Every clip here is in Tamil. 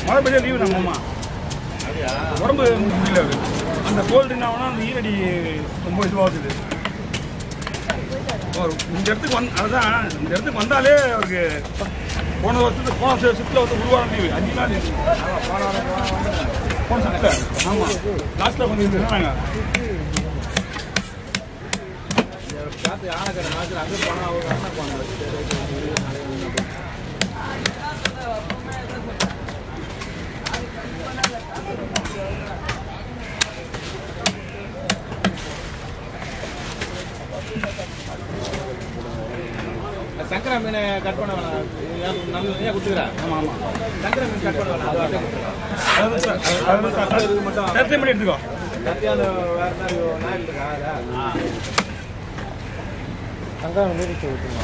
மழை பெய்ய லீவு நம்ம அம்மா உடம்பு முடியல அவரு அந்த கோல்டு என்ன ஆகுனா அந்த ஈரடி ரொம்ப இதுவாகுது அவர் இந்த இடத்துக்கு வந்து அதுதான் இந்த இடத்துக்கு வந்தாலே அவருக்கு போன வருஷத்துக்கு போன வருஷத்துல வந்து ஒரு வாரம் லீவு அஞ்சு நாள் leave. போன வருஷத்துல ஆமாம் லாஸ்ட்டில் கொஞ்சம் இருந்தாங்க காத்து ஆனக்கரை நாட்டு அங்கே போனால் அவங்க அண்ணா போனாங்க சங்கரா மீனை கட் பண்ண வேணாம் ஏன் நம்ம ஏன் கொடுத்துக்கிறேன் ஆமாம் ஆமாம் சங்கரா மீன் கட் பண்ண வேணாம் அது வாட்டை கொடுத்துக்கிறேன் அதாவது சார் அதாவது சார் இது மட்டும் சத்தியம் பண்ணி எடுத்துக்கோ கத்தியான வேறு மாதிரி நாய் இருக்கா அதான் சங்கரா மீன் விட்டுருங்க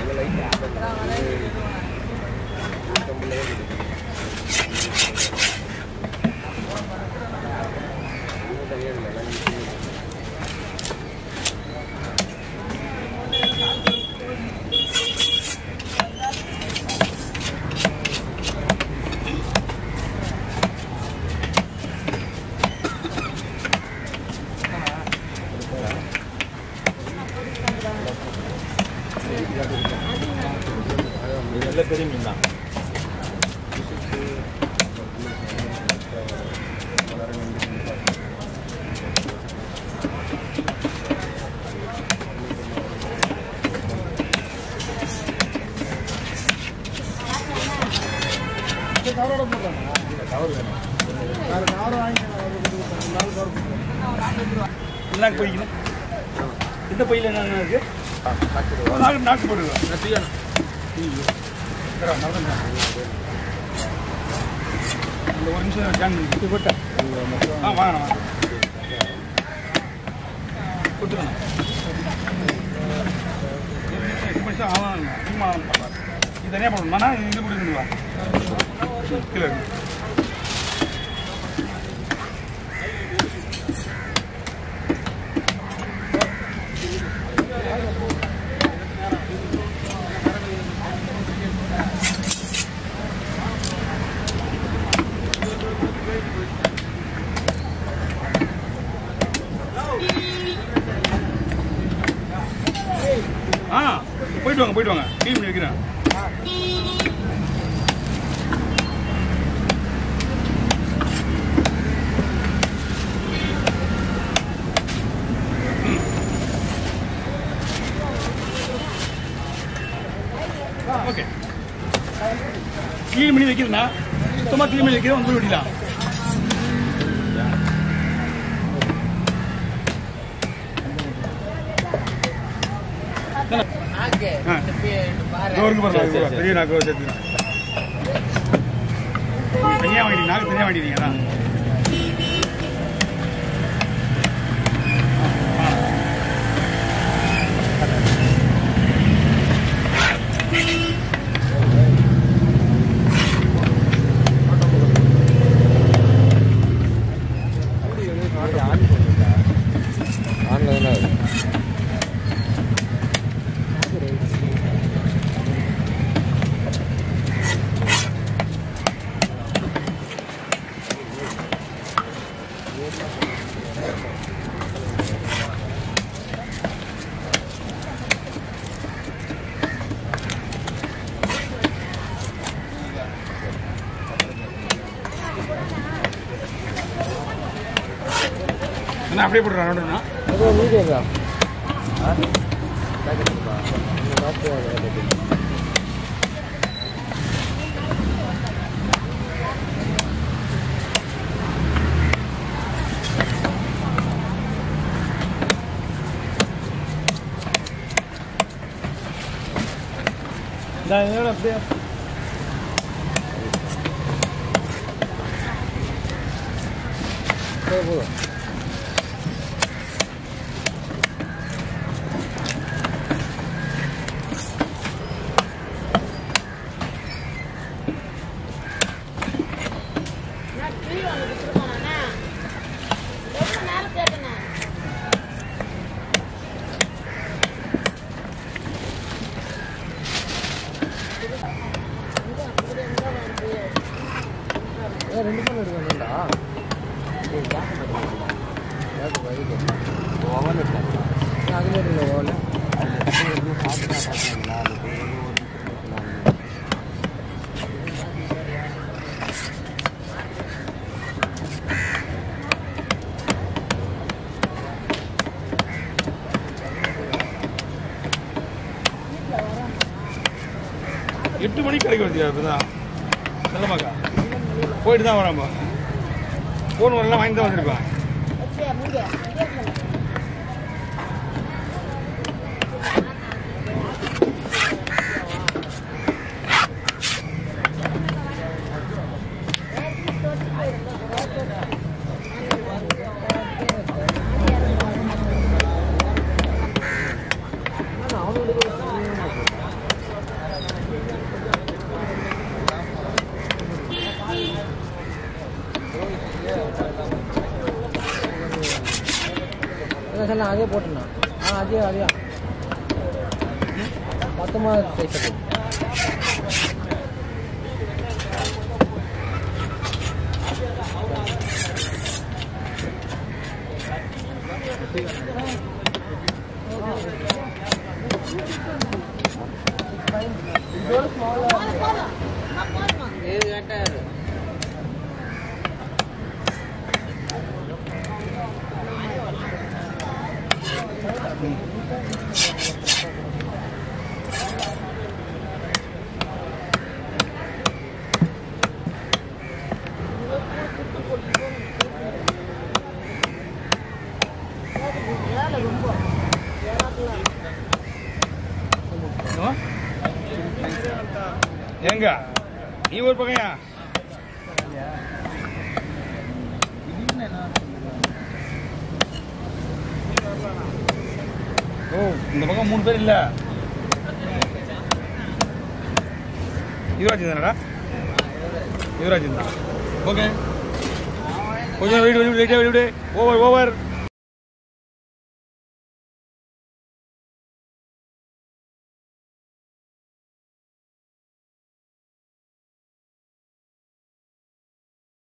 நல்ல பெரிய மீன் தான் என்ன போய்க்கல இந்த பையில என்ன இருக்கு நாக்கு நாக்கு போட்டுக்கலாம் இந்த ஒரு நிமிஷம் ஸ்கேன் பண்ணி போட்டேன் ஆ வாங்கண்ணா வாங்க கொடுத்துருண்ணா இது பண்ணி தான் ஆகலாம் சும்மா இது தனியாக போடணுமா இது கொடுக்குங்களா கீழே இருக்கு ஆ போயிட்டு வாங்க போயிட்டு வாங்க க்ளீன் பண்ணி வைக்கிறேன் ஓகே க்ளீன் பண்ணி வைக்கிறேன்னா சுத்தமாக க்ளீன் பண்ணி வைக்கிறேன் வந்து விடலாம் ஆ இதோ இருக்கு பாருங்க, அது கூட. பெரிய நாக்கு சேர்த்துக்கிறேன் தனியாக வாங்கிட்டீங்க நாக்கு தனியாக வாங்கிட்டீங்க அதான் என்ன அப்படியே போட்டுறேன் நடுனா அப்படியே போதும் நான் டிவி ஒன்று கொடுத்துருக்கோண்ணா ரொம்ப நேரம் கேட்டேண்ணா இங்க, இங்க, இங்க வந்து. ரெண்டு ஃபோன் எடுக்க வேண்டாம்டா ஏய் கேட்க மாட்டேங்குது கேட்க வழிக்கு ஓவன் எடுத்தாங்க அதில் எடுக்கல ஓவன் எட்டு மணிக்கு கிடைக்க வச்சியா இப்பதான் செல்லமாக்கா போயிட்டு தான் வராம ஃபோன் வரலாம் வாங்கி தான் வந்திருப்பேன் வச்சு முடிய சொல்லலாம் அதே போட்டுண்ணா ஆ அதே அதே மொத்தமாக சைஸ் ஏழு கேட்டாரு எங்க நீ ஒரு பக்கையா ஓ இந்த பக்கம் மூணு பேர் இல்ல யுவராஜ் தானடா யுவராஜ் தான் ஓகே கொஞ்சம் wait wait wait wait over over